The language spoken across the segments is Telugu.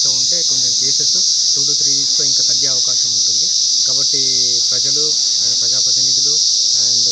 చేస్తూ ఉంటే కొంచెం కేసెస్ టూ టు త్రీ వీక్స్లో ఇంకా తగ్గే అవకాశం ఉంటుంది కాబట్టి ప్రజలు అండ్ ప్రజాప్రతినిధులు అండ్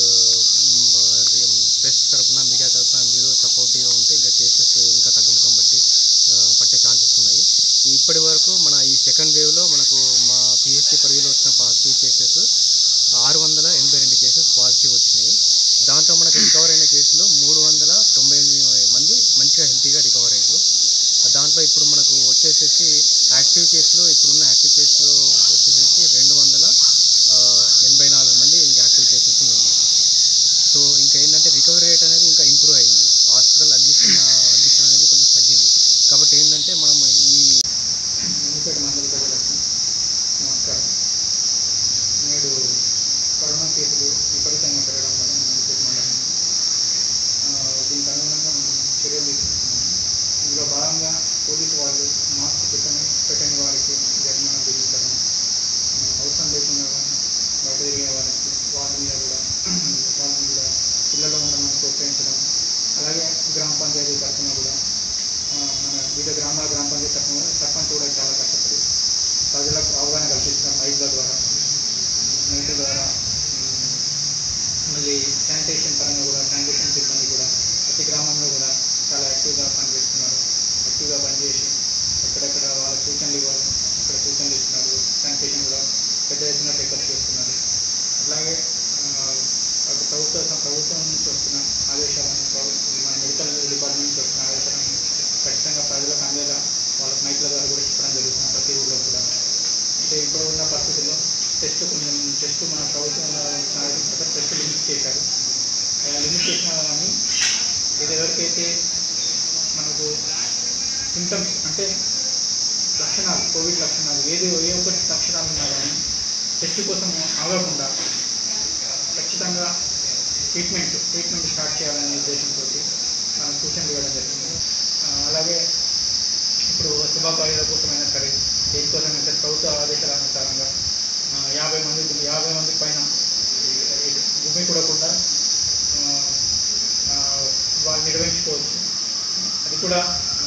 ప్రెస్ తరపున మీడియా తరపున మీరు సపోర్టివ్గా ఉంటే ఇంకా కేసెస్ ఇంకా తగ్గుముఖం బట్టి ఆ, పట్టే ఛాన్సెస్ ఉన్నాయి ఇప్పటి వరకు మన ఈ సెకండ్ వేవ్లో మనకు మా పిహెచ్సి పరిధిలో వచ్చిన పాజిటివ్ కేసెస్ ఆరు వందల ఎనభై రెండు కేసెస్ పాజిటివ్ వచ్చినాయి దాంట్లో మనకు రికవర్ అయిన కేసులు మూడు వందల తొంభై ఎనిమిది మంది మంచిగా హెల్తీగా రికవర్ అయ్యారు దాంట్లో ఇప్పుడు మనకు వచ్చేసేసి యాక్టివ్ కేసులు ఇప్పుడున్న యాక్టివ్ కేసులు వచ్చేసేసి రెండు వందల ఆ, ఎనభై నాలుగు మంది ఇంకా యాక్టివ్ కేసెస్ ఉన్నాయి మనకి సో ఇంకా ఏంటంటే రికవరీ రేట్ అనేది ఇంకా ఇంప్రూవ్ అయింది హాస్పిటల్ అడ్మిషన్ అడ్మిషన్ అనేది కొంచెం తగ్గింది కాబట్టి ఏంటంటే మనం ఈ మండిపేట మండల ప్రజలకు నమస్కారం నేడు కరోనా కేసులు విపరీతంగా పెరగడం వల్ల మన మండిపేట మండలం ఆ, దీనికి అనుగుణంగా మనం చర్యలు తీసుకుంటున్నాము ఇందులో భాగంగా పోలీసు వాళ్ళు మాస్క్ పెట్టని పెట్టని వారికి జరిమానా విధించడం ఆ, అవసరం లేకుండా బయట తిరిగే వారికి వాళ్ళ మీద కూడా వాళ్ళ మీద పిల్లలు ఉండమని ప్రోత్సహించడం అలాగే గ్రామ పంచాయతీ తరఫున కూడా ఆ, మన వివిధ గ్రామాల గ్రామ పంచాయతీ తరఫున సర్పంచ్ కూడా చాలా కష్టపడి ప్రజలకు అవగాహన కల్పించడం మైక్ల ద్వారా మైకుల ద్వారా ఉమ్, మళ్ళీ శానిటేషన్ పరంగా కూడా శానిటేషన్ సిబ్బంది కూడా ప్రతి గ్రామంలో కూడా చాలా యాక్టివ్గా పనిచేస్తున్నారు యాక్టివ్గా పనిచేసి ఎక్కడెక్కడ వాళ్ళ సూచనలు ఇవ్వాలి అక్కడ సూచనలు ఇస్తున్నారు శానిటేషన్ కూడా పెద్ద ఎత్తున టేకప్ చేస్తున్నారు అట్లాగే ఆ, అటు ప్రభుత్వ ప్రభుత్వం నుంచి వస్తున్న ఆదేశాలను ప్రభు- మన మెడికల్ డిపార్ట్మెంట్ నుంచి వస్తున్న ఆదేశాలను ఖచ్చితంగా ప్రజలకు అందేలా వాళ్ళ మైకుల ద్వారా కూడా చెప్పడం జరుగుతుంది ప్రతి ఊళ్ళో కూడా అంటే ఇప్పుడు ఉన్న పరిస్థితుల్లో టెస్ట్ కొంచెం టెస్ట్ మన ప్రభుత్వం టెస్ట్ లిమిట్ చేశారు ఆ లిమిట్ చేసినా కానీ ఇది ఎవరికైతే మనకు సింటమ్స్ అంటే లక్షణాలు కోవిడ్ లక్షణాలు ఏది ఏ ఒక్కటి లక్షణాలు ఉన్నా కానీ టెస్ట్ కోసం ఆగకుండా ఖచ్చితంగా ట్రీట్మెంట్ ట్రీట్మెంట్ స్టార్ట్ చేయాలనే ఉద్దేశంతో మనం సూచనలు ఇవ్వడం జరిగింది ఆ, అలాగే ఇప్పుడు శుభాకార్యాల కోసమైనా సరే దేనికోసమైనా సరే ప్రభుత్వ ఆదేశాల అనుసారంగా ఆ, యాభై మంది యాభై మంది పైన ఈ- ఈ భూమి కూడకుండా ఆ, ఆ, వాళ్ళు నిర్వహించుకోవచ్చు అది కూడా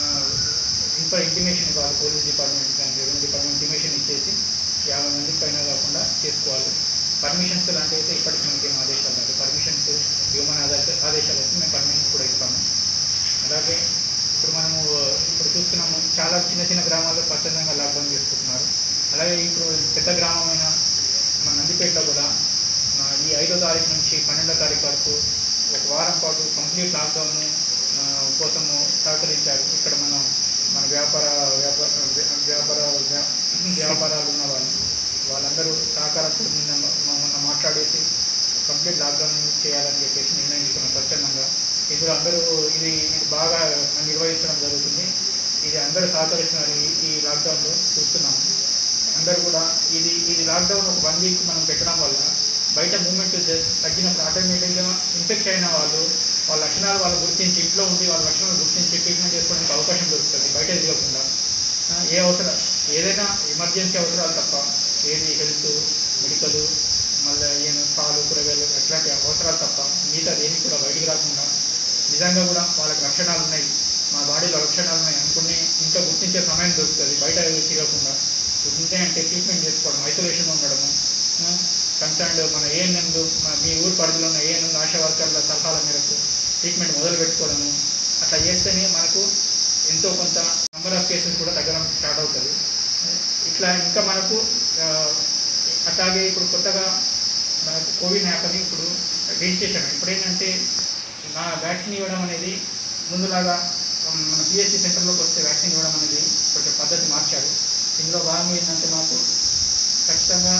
ఇంత ఇంటిమేషన్ కాదు పోలీస్ డిపార్ట్మెంట్ కానీ రెవెన్యూ డిపార్ట్మెంట్ ఇంటిమేషన్ ఇచ్చేసి యాభై మంది పైన కాకుండా చేసుకోవాలి పర్మిషన్స్ లాంటి అయితే ఇప్పటికి మనకి ఏం ఆదేశాలు లేదు పర్మిషన్స్ ఇవ్వమని ఆదేశ ఆదేశాలు వస్తే మేము పర్మిషన్స్ కూడా ఇస్తాము అలాగే ఇప్పుడు మనము ఇప్పుడు చూస్తున్నాము చాలా చిన్న చిన్న గ్రామాల్లో స్వచ్ఛందంగా లాక్డౌన్ చేసుకుంటున్నారు అలాగే ఇప్పుడు పెద్ద గ్రామమైన మన నందిపేటలో కూడా ఆ, ఈ ఐదో తారీఖు నుంచి పన్నెండో తారీఖు వరకు ఒక వారం పాటు కంప్లీట్ లాక్డౌన్ ఆ, కోసము సహకరించారు ఇక్కడ మనం మన వ్యాపార వ్యాపార వ్యాపార వ్యా- వ్యాపారాలు ఉన్న వాళ్ళు వాళ్ళందరూ సహకారంతో నిన్న మ- మొన్న మాట్లాడేసి కంప్లీట్ లాక్డౌన్ చేయాలని చెప్పేసి నిర్ణయించుకున్నాం స్వచ్ఛందంగా ఇప్పుడు అందరూ ఇది ఇది బాగా నిర్వహించడం జరుగుతుంది ఇది అందరూ సహకరిస్తున్నారు ఈ ఈ లాక్డౌన్లో చూస్తున్నాము అందరూ కూడా ఇది ఇది లాక్డౌన్ ఒక వన్ వీక్ మనం పెట్టడం వల్ల బయట మూమెంట్ తగ్గినప్పుడు ఆటోమేటిక్గా ఇన్ఫెక్ట్ అయిన వాళ్ళు వాళ్ళ లక్షణాలు వాళ్ళు గుర్తించి ఇంట్లో ఉండి వాళ్ళ లక్షణాలు గుర్తించి ట్రీట్మెంట్ చేసుకోవడానికి అవకాశం దొరుకుతుంది బయట తిరగకుండా ఆ, ఏ అవసరం ఏదైనా ఎమర్జెన్సీ అవసరాలు తప్ప ఏది హెల్త్ మెడికల్ మళ్ళీ ఏం పాలు కూరగాయలు అట్లాంటి అవసరాలు తప్ప మిగతా దేనికి కూడా బయటికి రాకుండా నిజంగా కూడా వాళ్ళకి లక్షణాలు ఉన్నాయి మా బాడీలో లక్షణాలు ఉన్నాయి అనుకుని ఇంట్లో గుర్తించే సమయం దొరుకుతుంది బయట తిరగకుండా ఉంటే అంటే ట్రీట్మెంట్ చేసుకోవడం ఐసోలేషన్లో ఉండడము కన్సర్న్డ్ మన ఏఎన్ఎంలు మన మీ ఊరు పరిధిలో ఉన్న ఏఎన్ఎం ఆశా వర్కర్ల సలహాల మేరకు ట్రీట్మెంట్ మొదలు పెట్టుకోవడము అట్లా చేస్తేనే మనకు ఎంతో కొంత నెంబర్ ఆఫ్ కేసెస్ కూడా తగ్గడం స్టార్ట్ అవుతుంది ఇట్లా ఇంకా మనకు ఆ, అట్లాగే ఇప్పుడు కొత్తగా మనకు కోవిడ్ యాప్ అని ఇప్పుడు రిజిస్ట్రేషన్ ఇప్పుడు ఏంటంటే నా వ్యాక్సిన్ ఇవ్వడం అనేది ముందులాగా ఉమ్, మన పిఎస్సి సెంటర్లోకి వస్తే వ్యాక్సిన్ ఇవ్వడం అనేది కొంచెం పద్ధతి మార్చారు ఇందులో భాగంగా ఏంటంటే మాకు ఖచ్చితంగా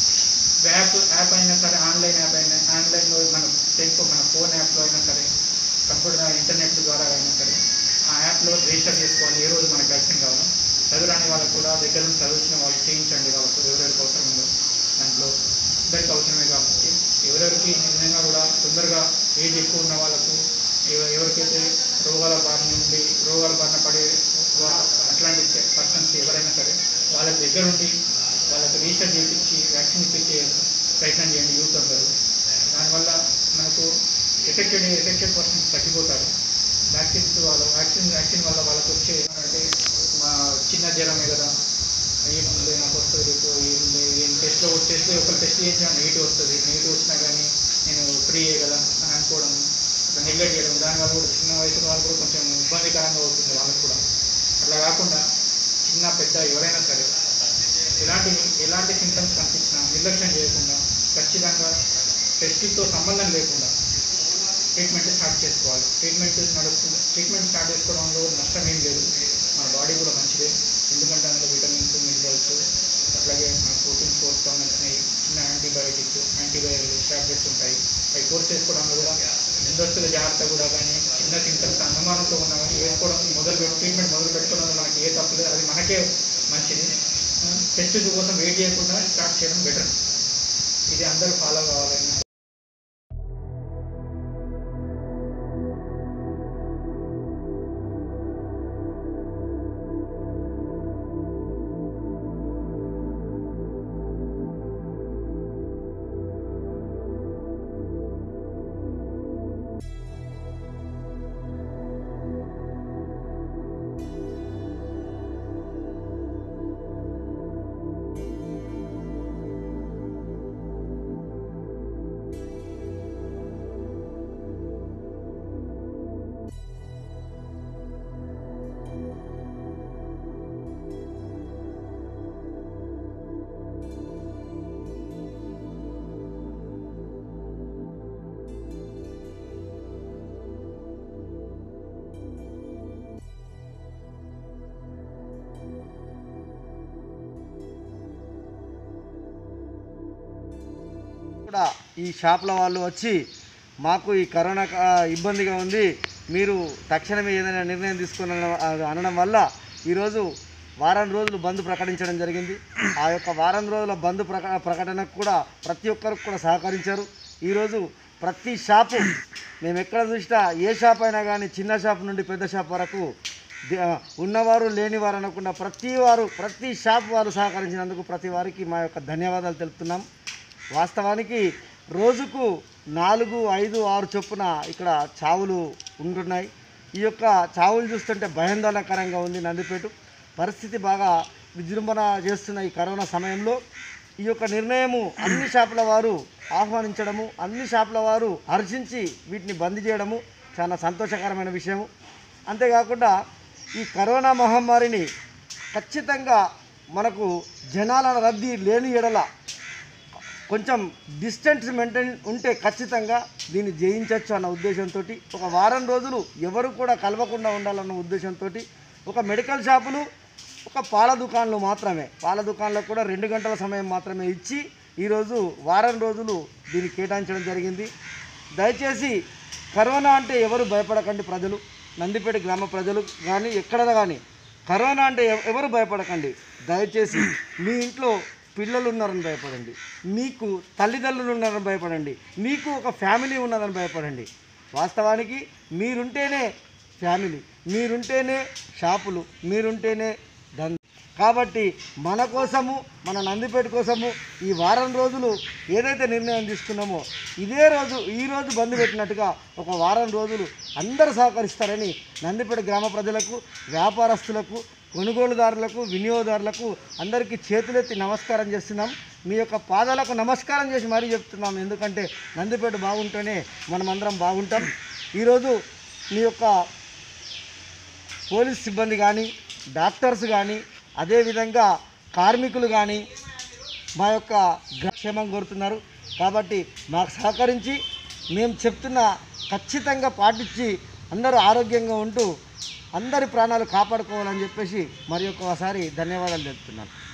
యాప్ యాప్ అయినా సరే ఆన్లైన్ యాప్ అయినా ఆన్లైన్లో మన టెలిఫో మన ఫోన్ యాప్లో అయినా సరే కంప్యూటర్ ఇంటర్నెట్ ద్వారా అయినా సరే ఆ యాప్లో రిజిస్టర్ చేసుకోవాలి ఏ రోజు మనకి వ్యాక్సిన్ కావాలో చదువురాని వాళ్ళకు కూడా దగ్గర నుంచి చదివించిన వాళ్ళు చేయించండి వాళ్ళకు ఎవరెవరికి అవసరం ఉందో దాంట్లో అందరికీ అవసరమే కాబట్టి ఎవరెవరికి నిజంగా కూడా తొందరగా ఏజ్ ఎక్కువ ఉన్న వాళ్ళకు ఎవ- ఎవరికైతే రోగాల బారిన నుండి రోగాల బారిన పడే వా- అట్లాంటి పర్సన్స్ ఎవరైనా సరే వాళ్ళ దగ్గర ఉండి వాళ్ళకి రిజిస్టర్ చేయించి వ్యాక్సిన్ ఇప్పించే ప్రయత్నం చేయండి యూత్ అందరూ దానివల్ల మనకు ఎఫెక్టెడ్ ఎఫెక్టెడ్ పర్సన్స్ తగ్గిపోతారు వ్యాక్సిన్స్ వాళ్ళ వ్యాక్సిన్ వ్యాక్సిన్ వల్ల వాళ్ళకి వచ్చే అంటే ఆ, చిన్న జ్వరమే కదా ఏముంది నాకు వస్తుంది రేపు ఏముంది ఏం టెస్ట్లో టెస్ట్ ఒక టెస్ట్ చేసినా నెగిటివ్ వస్తుంది నెగిటివ్ వచ్చినా కానీ నేను ఫ్రీయే కదా అని అనుకోవడం అట్లా నెగ్లెక్ట్ చేయడం దానివల్ల కూడా చిన్న వయసు వాళ్ళు కూడా కొంచెం ఇబ్బందికరంగా అవుతుంది వాళ్ళకి కూడా అట్లా కాకుండా చిన్న పెద్ద ఎవరైనా సరే ఎలాంటి ఎలాంటి సింటమ్స్ కనిపించినా నిర్లక్ష్యం చేయకుండా ఖచ్చితంగా టెస్ట్తో సంబంధం లేకుండా ట్రీట్మెంట్ స్టార్ట్ చేసుకోవాలి ట్రీట్మెంట్ నడుస్తుంది ట్రీట్మెంట్ స్టార్ట్ చేసుకోవడంలో నష్టం ఏం లేదు మన బాడీ కూడా మంచిదే ఎందుకంటే అందులో విటమిన్స్ మినరల్స్ అట్లాగే మన ప్రోటీన్ సోర్స్ సంబంధించినవి చిన్న యాంటీబయాటిక్స్ యాంటీబయాటిక్ టాబ్లెట్స్ ఉంటాయి అవి కోర్స్ చేసుకోవడంలో కూడా ముందస్తుగా జాగ్రత్త కూడా కానీ చిన్న సింటమ్స్ అనుమానంతో ఉన్నా కానీ వేసుకోవడం మొదలు పెట్టి ట్రీట్మెంట్ మొదలు పెట్టుకోవడం మనకి ఏ తప్పు లేదు అది మనకే మంచిది టెస్ట్ కోసం వెయిట్ చేయకుండా స్టార్ట్ చేయడం బెటర్ ఇది అందరూ ఫాలో కావాలని కూడా ఈ షాప్ల వాళ్ళు వచ్చి మాకు ఈ కరోనా కా- ఇబ్బందిగా ఉంది మీరు తక్షణమే ఏదైనా నిర్ణయం తీసుకుని అనడం వల్ల ఈరోజు వారం రోజులు బంద్ ప్రకటించడం జరిగింది ఆ యొక్క వారం రోజుల బంద్ ప్రక ప్రకటనకు కూడా ప్రతి ఒక్కరికి కూడా సహకరించారు ఈరోజు ప్రతి షాపు మేము ఎక్కడ చూసినా ఏ షాప్ అయినా కానీ చిన్న షాప్ నుండి పెద్ద షాప్ వరకు ది- ఆ, ఉన్నవారు లేనివారు అనకుండా ప్రతి వారు ప్రతి షాప్ వారు సహకరించినందుకు ప్రతి వారికి మా యొక్క ధన్యవాదాలు తెలుపుతున్నాం వాస్తవానికి రోజుకు నాలుగు ఐదు ఆరు చొప్పున ఇక్కడ చావులు ఉంటున్నాయి ఈ యొక్క చావులు చూస్తుంటే భయాందోళనకరంగా ఉంది నందిపేట పరిస్థితి బాగా విజృంభణ చేస్తున్న ఈ కరోనా సమయంలో ఈ యొక్క నిర్ణయము అన్ని షాపుల వారు ఆహ్వానించడము అన్ని షాపుల వారు హర్షించి వీటిని బంద్ చేయడము చాలా సంతోషకరమైన విషయము అంతేకాకుండా ఈ కరోనా మహమ్మారిని ఖచ్చితంగా మనకు జనాల రద్దీ లేని ఎడల కొంచెం డిస్టెన్స్ మెయింటైన్ ఉంటే ఖచ్చితంగా దీన్ని జయించవచ్చు అన్న ఉద్దేశంతో ఒక వారం రోజులు ఎవరు కూడా కలవకుండా ఉండాలన్న ఉద్దేశంతో ఒక మెడికల్ షాపులు ఒక పాల దుకాణాలు మాత్రమే పాల దుకాణాలకు కూడా రెండు గంటల సమయం మాత్రమే ఇచ్చి ఈరోజు వారం రోజులు దీన్ని కేటాయించడం జరిగింది దయచేసి కరోనా అంటే ఎవరు భయపడకండి ప్రజలు నందిపేట గ్రామ ప్రజలు కానీ ఎక్కడ కానీ కరోనా అంటే ఎవ- ఎవరు భయపడకండి దయచేసి మీ ఇంట్లో పిల్లలు ఉన్నారని భయపడండి మీకు తల్లిదండ్రులు ఉన్నారని భయపడండి మీకు ఒక ఫ్యామిలీ ఉన్నదని భయపడండి వాస్తవానికి మీరుంటేనే ఫ్యామిలీ మీరుంటేనే షాపులు మీరుంటేనే దంద కాబట్టి మన కోసము మన నందిపేట కోసము ఈ వారం రోజులు ఏదైతే నిర్ణయం తీసుకున్నామో ఇదే రోజు ఈ రోజు బంద్ పెట్టినట్టుగా ఒక వారం రోజులు అందరూ సహకరిస్తారని నందిపేట గ్రామ ప్రజలకు వ్యాపారస్తులకు కొనుగోలుదారులకు వినియోగదారులకు అందరికీ చేతులెత్తి నమస్కారం చేస్తున్నాం మీ యొక్క పాదాలకు నమస్కారం చేసి మరీ చెప్తున్నాం ఎందుకంటే నందిపేట బాగుంటేనే మనమందరం బాగుంటాం ఈరోజు మీ యొక్క పోలీస్ సిబ్బంది కానీ డాక్టర్స్ కానీ అదేవిధంగా కార్మికులు కానీ మా యొక్క క్షేమం కోరుతున్నారు కాబట్టి మాకు సహకరించి మేము చెప్తున్న ఖచ్చితంగా పాటించి అందరూ ఆరోగ్యంగా ఉంటూ అందరి ప్రాణాలు కాపాడుకోవాలని చెప్పేసి మరి ఒక్కసారి ధన్యవాదాలు చెప్తున్నాను